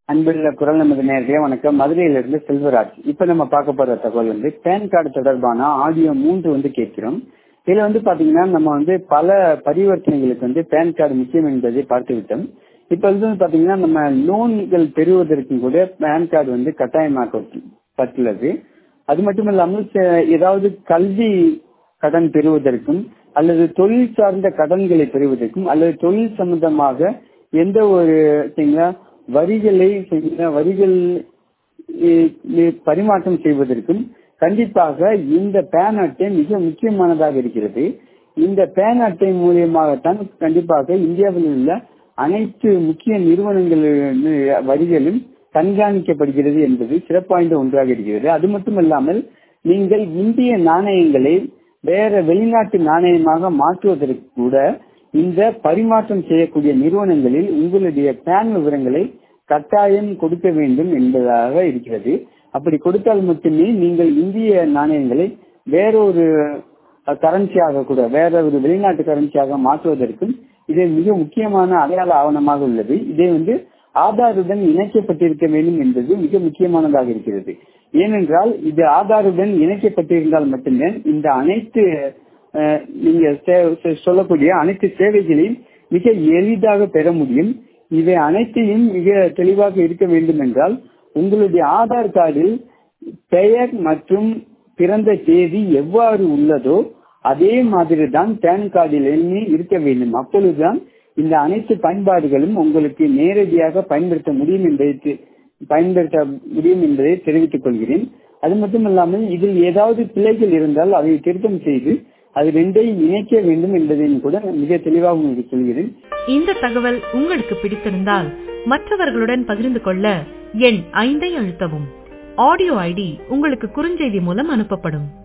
அன்புள்ள குரல் நமது நேர்களே வணக்கம் மதுரையிலிருந்து செல்வராஜ் இப்ப நம்ம பார்க்க போற தகவல் வந்து பேன் கார்டு தொடர்பான ஆடியோ மூன்று வந்து கேட்கிறோம் இதுல வந்து பாத்தீங்கன்னா நம்ம வந்து பல பரிவர்த்தனைகளுக்கு வந்து பேன் கார்டு முக்கியம் என்பதை பார்த்து விட்டோம் இப்ப வந்து பாத்தீங்கன்னா நம்ம லோன்கள் பெறுவதற்கும் கூட பேன் கார்டு வந்து கட்டாயமாக்கப்பட்டுள்ளது அது மட்டும் இல்லாமல் ச- ஏதாவது கல்வி கடன் பெறுவதற்கும் அல்லது தொழில் சார்ந்த கடன்களை பெறுவதற்கும் அல்லது தொழில் சம்பந்தமாக எந்த ஒரு சரிங்களா, வரிகளை சரிங்களா, வரிகள் இ- இ- பரிமாற்றம் செய்வதற்கும் கண்டிப்பாக இந்த பேன் அட்டை மிக முக்கியமானதாக இருக்கிறது இந்த பேன் அட்டை மூலியமாகத்தான் கண்டிப்பாக இந்தியாவில் உள்ள அனைத்து முக்கிய நிறுவனங்களின் வரிகளும் கண்காணிக்கப்படுகிறது என்பது சிறப்பாய்ந்த ஒன்றாக இருக்கிறது அது மட்டுமல்லாமல் நீங்கள் இந்திய நாணயங்களை வேற வெளிநாட்டு நாணயமாக மாற்றுவதற்கு கூட இந்த பரிமாற்றம் செய்யக்கூடிய நிறுவனங்களில் உங்களுடைய பேன் விவரங்களை கட்டாயம் கொடுக்க வேண்டும் என்பதாக இருக்கிறது அப்படி கொடுத்தால் மட்டுமே நீங்கள் இந்திய நாணயங்களை வேறொரு கரன்சியாக கூட வேற ஒரு வெளிநாட்டு கரன்சியாக மாற்றுவதற்கும் இது மிக முக்கியமான அடையாள ஆவணமாக உள்ளது இதை வந்து ஆதாருடன் இணைக்கப்பட்டிருக்க வேண்டும் என்பது மிக முக்கியமானதாக இருக்கிறது ஏனென்றால் இது ஆதாருடன் இணைக்கப்பட்டிருந்தால் மட்டுமே இந்த அனைத்து அஹ், நீங்க சே- சே- சொல்லக்கூடிய அனைத்து சேவைகளையும் மிக எளிதாக பெற முடியும் இவை அனைத்தையும் மிக தெளிவாக இருக்க வேண்டும் என்றால் உங்களுடைய ஆதார் கார்டில் பெயர் மற்றும் பிறந்த தேதி எவ்வாறு உள்ளதோ அதே மாதிரி தான் பேன் கார்டிலுமே இருக்க வேண்டும் அப்பொழுதுதான் இந்த அனைத்து பயன்பாடுகளும் உங்களுக்கு நேரடியாக பயன்படுத்த முடியும் என்பதை தெ- பயன்படுத்த முடியும் என்பதை தெரிவித்துக் கொள்கிறேன் அது மட்டுமல்லாமல் இதில் ஏதாவது பிழைகள் இருந்தால் அதை திருத்தம் செய்து அது ரெண்டையும் இணைக்க வேண்டும் என்பதையும் கூட மிக தெளிவாக உங்களுக்கு சொல்கிறேன் இந்த தகவல் உங்களுக்கு பிடித்திருந்தால் மற்றவர்களுடன் பகிர்ந்து கொள்ள எண் ஐந்தை அழுத்தவும் ஆடியோ ஐடி உங்களுக்கு குறுஞ்செய்தி மூலம் அனுப்பப்படும்